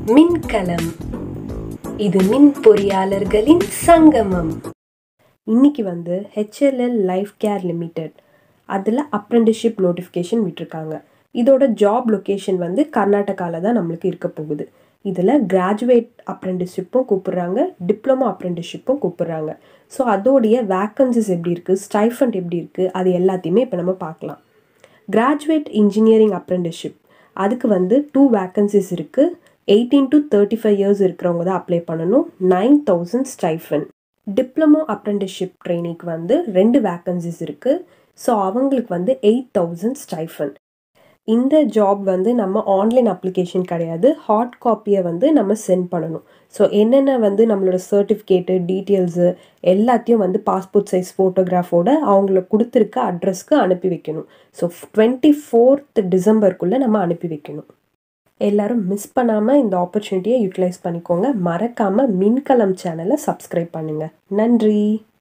மின்கலம் இது மின் பொறியாளர்களின் சங்கமம் இன்னைக்கு வந்து ஹெச்எல்எல் லைஃப் கேர் லிமிடெட் அதில் அப்ரெண்டிஸ்ஷிப் நோட்டிஃபிகேஷன் விட்டிருக்காங்க இதோட ஜாப் லொக்கேஷன் வந்து கர்நாடகாவில் தான் நம்மளுக்கு இருக்க போகுது இதில் கிராஜுவேட் அப்ரெண்டிஸ்ஷிப்பும் கூப்பிட்றாங்க டிப்ளமோ அப்ரெண்டிஸ்ஷிப்பும் கூப்பிட்றாங்க ஸோ அதோடைய வேக்கன்சிஸ் எப்படி இருக்குது ஸ்டைஃபண்ட் எப்படி இருக்குது அது எல்லாத்தையுமே இப்போ நம்ம பார்க்கலாம் கிராஜுவேட் இன்ஜினியரிங் அப்ரெண்டிஸ்ஷிப் அதுக்கு வந்து டூ வேக்கன்சிஸ் இருக்குது eighteen to thirty five years இருக்கிறவங்க தான் அப்ளை பண்ணணும் nine thousand stipend diploma apprenticeship ட்ரைனிங்க்கு வந்து ரெண்டு வேக்கன்சிஸ் இருக்குது ஸோ அவங்களுக்கு வந்து எயிட் தௌசண்ட் ஸ்டைஃபன் இந்த ஜாப் வந்து நம்ம ஆன்லைன் அப்ளிகேஷன் கிடையாது ஹார்ட் காப்பியை வந்து நம்ம சென்ட் பண்ணணும் ஸோ என்னென்ன வந்து நம்மளோட சர்டிஃபிகேட்டு டீட்டெயில்ஸு எல்லாத்தையும் வந்து பாஸ்போர்ட் சைஸ் ஃபோட்டோகிராஃபோட அவங்கள கொடுத்துருக்க அட்ரஸ்க்கு அனுப்பி வைக்கணும் ஸோ டுவெண்ட்டி ஃபோர்த் டிசம்பருக்குள்ளே நம்ம அனுப்பி வைக்கணும் எல்லாரும் மிஸ் பண்ணாமல் இந்த ஆப்பர்ச்சுனிட்டியை யூட்டிலைஸ் பண்ணிக்கோங்க மறக்காமல் மின்கலம் சேனலை சப்ஸ்கிரைப் பண்ணுங்கள் நன்றி